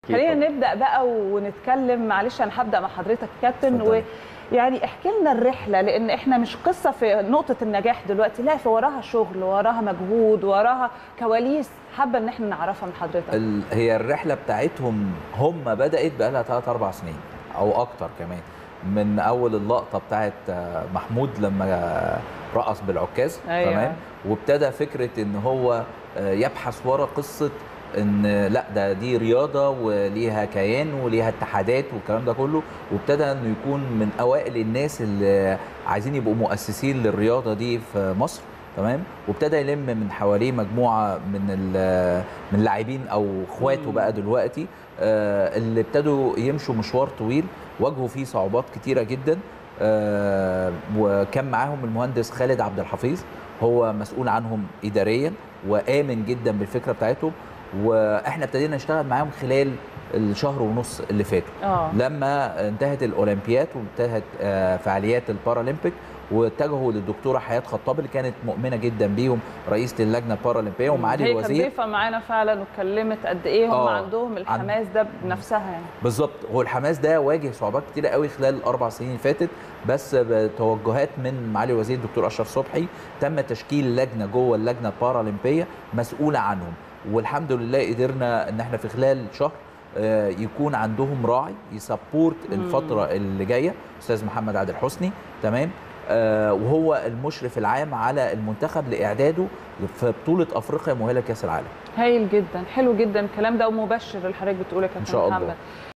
خلينا نبدا بقى ونتكلم معلش انا هبدا مع حضرتك كابتن اتفضل. ويعني احكي لنا الرحله لان احنا مش قصه في نقطه النجاح دلوقتي لا في وراها شغل وراها مجهود وراها كواليس حابه ان احنا نعرفها من حضرتك ال- هي الرحله بتاعتهم هم بدات بقى لها 3 4 سنين او اكتر كمان من اول اللقطه بتاعت آه، محمود لما آه، رقص بالعكاز أيوة. تمام وابتدى فكره ان هو آه، يبحث ورا قصه ان لا ده دي رياضه وليها كيان وليها اتحادات والكلام ده كله وابتدى انه يكون من اوائل الناس اللي عايزين يبقوا مؤسسين للرياضه دي في مصر تمام وابتدى يلم من حواليه مجموعه من ال- من اللاعبين او اخواته مم. بقى دلوقتي آه، اللي ابتدوا يمشوا مشوار طويل واجهوا فيه صعوبات كتيره جدا آه، وكان معاهم المهندس خالد عبد الحفيظ هو مسؤول عنهم اداريا وامن جدا بالفكره بتاعتهم واحنا ابتدينا نشتغل معاهم خلال الشهر ونص اللي فاتوا اه لما انتهت الاولمبياد وانتهت آه، فعاليات البارالمبيك واتجهوا للدكتوره حياه خطاب اللي كانت مؤمنه جدا بيهم رئيسه اللجنه البارالمبيه ومعالي هي كانت الوزير ضيفه معانا فعلا واتكلمت قد ايه هم آه، عندهم الحماس ده بنفسها يعني بالظبط هو الحماس ده واجه صعوبات كتيره قوي خلال الاربع سنين اللي فاتت بس بتوجهات من معالي الوزير الدكتور اشرف صبحي تم تشكيل لجنه جوه اللجنه البارالمبيه مسؤوله عنهم والحمد لله قدرنا ان احنا في خلال شهر آه، يكون عندهم راعي يسبورت مم. الفتره اللي جايه استاذ محمد عادل حسني تمام آه، وهو المشرف العام على المنتخب لاعداده في بطوله افريقيا مؤهله كاس العالم هايل جدا حلو جدا الكلام ده ومبشر اللي حضرتك بتقوله يا كابتن شاء الله. محمد